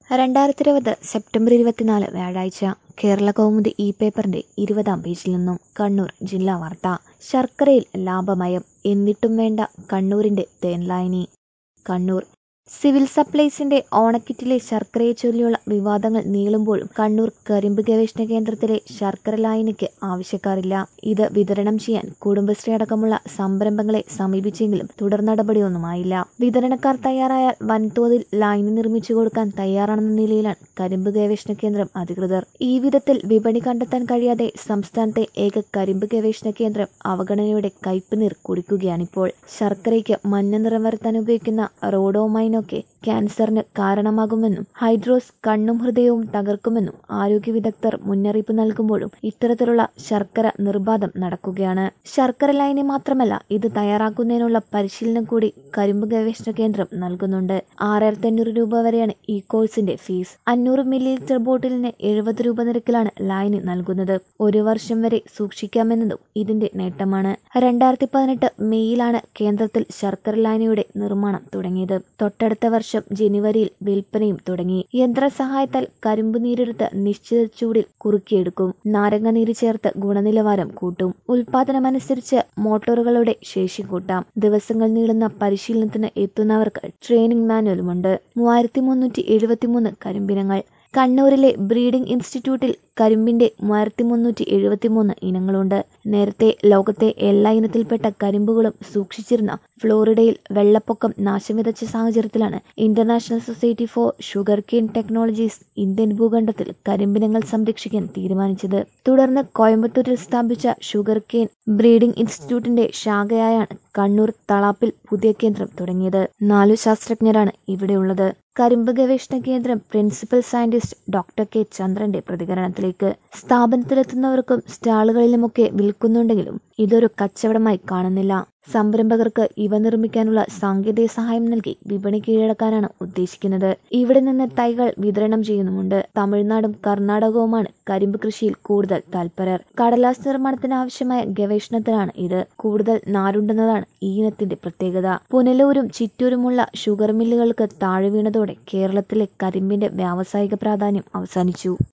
രണ്ടായിരത്തി ഇരുപത് സെപ്റ്റംബർ ഇരുപത്തിനാല് വ്യാഴാഴ്ച കേരള കൗമുദി ഇ പേപ്പറിന്റെ ഇരുപതാം പേജിൽ നിന്നും കണ്ണൂർ ജില്ലാ വാർത്ത ശർക്കരയിൽ ലാഭമയം എന്നിട്ടും വേണ്ട കണ്ണൂരിന്റെ തേൻലായനി കണ്ണൂർ സിവിൽ സപ്ലൈസിന്റെ ഓണക്കിറ്റിലെ ശർക്കരയെ ചൊല്ലിയുള്ള വിവാദങ്ങൾ നീളുമ്പോഴും കണ്ണൂർ കരിമ്പ് ഗവേഷണ കേന്ദ്രത്തിലെ ശർക്കര ലായനിക്ക് ആവശ്യക്കാരില്ല ഇത് വിതരണം ചെയ്യാൻ കുടുംബശ്രീ അടക്കമുള്ള സംരംഭങ്ങളെ സമീപിച്ചെങ്കിലും തുടർ നടപടിയൊന്നുമായില്ല വിതരണക്കാർ തയ്യാറായാൽ വൻതോതിൽ ലായനി നിർമ്മിച്ചു കൊടുക്കാൻ തയ്യാറാണെന്ന നിലയിലാണ് കരിമ്പ് ഗവേഷണ കേന്ദ്രം അധികൃതർ ഈ വിധത്തിൽ വിപണി കണ്ടെത്താൻ കഴിയാതെ സംസ്ഥാനത്തെ ഏക കരിമ്പ് ഗവേഷണ കേന്ദ്രം അവഗണനയുടെ കയ്പുനീർ കുടിക്കുകയാണിപ്പോൾ ശർക്കരയ്ക്ക് മഞ്ഞ നിറം വരുത്താൻ ഉപയോഗിക്കുന്ന റോഡോമൈനൊക്കെ ക്യാൻസറിന് കാരണമാകുമെന്നും ഹൈഡ്രോസ് കണ്ണും ഹൃദയവും തകർക്കുമെന്നും ആരോഗ്യ വിദഗ്ധർ മുന്നറിയിപ്പ് നൽകുമ്പോഴും ഇത്തരത്തിലുള്ള ശർക്കര നിർബാധം നടക്കുകയാണ് ശർക്കര ലൈനി മാത്രമല്ല ഇത് തയ്യാറാക്കുന്നതിനുള്ള പരിശീലനം കൂടി കരിമ്പ് ഗവേഷണ കേന്ദ്രം നൽകുന്നുണ്ട് ആറായിരത്തി അഞ്ഞൂറ് രൂപ വരെയാണ് ഈ കോഴ്സിന്റെ ഫീസ് അഞ്ഞൂറ് മില്ലി ലിറ്റർ ബോട്ടിലിന് എഴുപത് രൂപ നിരക്കിലാണ് ലായനി നൽകുന്നത് ഒരു വർഷം വരെ സൂക്ഷിക്കാമെന്നതും ഇതിന്റെ നേട്ടമാണ് രണ്ടായിരത്തി പതിനെട്ട് മെയ്യിലാണ് കേന്ദ്രത്തിൽ ശർക്കര ലായനിയുടെ നിർമ്മാണം തുടങ്ങിയത് തൊട്ടടുത്ത വർഷം ജനുവരിയിൽ വിൽപ്പനയും തുടങ്ങി യന്ത്രസഹായത്താൽ കരിമ്പ് നീരെടുത്ത് നിശ്ചിത ചൂടിൽ കുറുക്കിയെടുക്കും നാരങ്ങ നീര് ചേർത്ത് ഗുണനിലവാരം കൂട്ടും ഉൽപാദനമനുസരിച്ച് മോട്ടോറുകളുടെ ശേഷി കൂട്ടാം ദിവസങ്ങൾ നീളുന്ന പരിശീലനത്തിന് എത്തുന്നവർക്ക് ട്രെയിനിംഗ് മാനുവലുമുണ്ട് മൂവായിരത്തി മുന്നൂറ്റി എഴുപത്തിമൂന്ന് കരിമ്പിനങ്ങൾ കണ്ണൂരിലെ ബ്രീഡിംഗ് ഇൻസ്റ്റിറ്റ്യൂട്ടിൽ കരിമ്പിന്റെ മൂവായിരത്തി മുന്നൂറ്റി എഴുപത്തിമൂന്ന് ഇനങ്ങളുണ്ട് നേരത്തെ ലോകത്തെ എല്ലാ ഇനത്തിൽപ്പെട്ട കരിമ്പുകളും സൂക്ഷിച്ചിരുന്ന ഫ്ലോറിഡയിൽ വെള്ളപ്പൊക്കം നാശം വിതച്ച സാഹചര്യത്തിലാണ് international society for sugar cane technologies Indian ഭൂഖണ്ഡത്തിൽ കരിമ്പിനങ്ങൾ സംരക്ഷിക്കാൻ തീരുമാനിച്ചത് തുടർന്ന് കോയമ്പത്തൂരിൽ സ്ഥാപിച്ച ഷുഗർ കെയിൻ ബ്രീഡിംഗ് ഇൻസ്റ്റിറ്റ്യൂട്ടിന്റെ ശാഖയായാണ് കണ്ണൂർ തളാപ്പിൽ പുതിയ കേന്ദ്രം തുടങ്ങിയത് നാലു ശാസ്ത്രജ്ഞരാണ് ഇവിടെയുള്ളത് കരിമ്പ് ഗവേഷണ കേന്ദ്രം പ്രിൻസിപ്പൽ സയന്റിസ്റ്റ് ഡോക്ടർ കെ ചന്ദ്രന്റെ പ്രതികരണത്തിലേക്ക് സ്ഥാപനത്തിലെത്തുന്നവർക്കും സ്റ്റാളുകളിലുമൊക്കെ വിൽക്കുന്നുണ്ടെങ്കിലും ഇതൊരു കച്ചവടമായി കാണുന്നില്ല സംരംഭകർക്ക് ഇവ നിർമ്മിക്കാനുള്ള സാങ്കേതിക സഹായം നൽകി വിപണി കീഴടക്കാനാണ് ഉദ്ദേശിക്കുന്നത് ഇവിടെ നിന്ന് തൈകൾ വിതരണം ചെയ്യുന്നുമുണ്ട് തമിഴ്നാടും കർണാടകവുമാണ് കരിമ്പ് കൃഷിയിൽ കൂടുതൽ താൽപര്യർ കടലാസ് നിർമ്മാണത്തിന് ആവശ്യമായ ഗവേഷണത്തിലാണ് ഇത് കൂടുതൽ നാരുണ്ടെന്നതാണ് ഈ ഇനത്തിന്റെ പ്രത്യേകത പുനലൂരും ചിറ്റൂരുമുള്ള ഷുഗർ മില്ലുകൾക്ക് താഴെ വീണതോടെ കേരളത്തിലെ കരിമ്പിന്റെ വ്യാവസായിക പ്രാധാന്യം അവസാനിച്ചു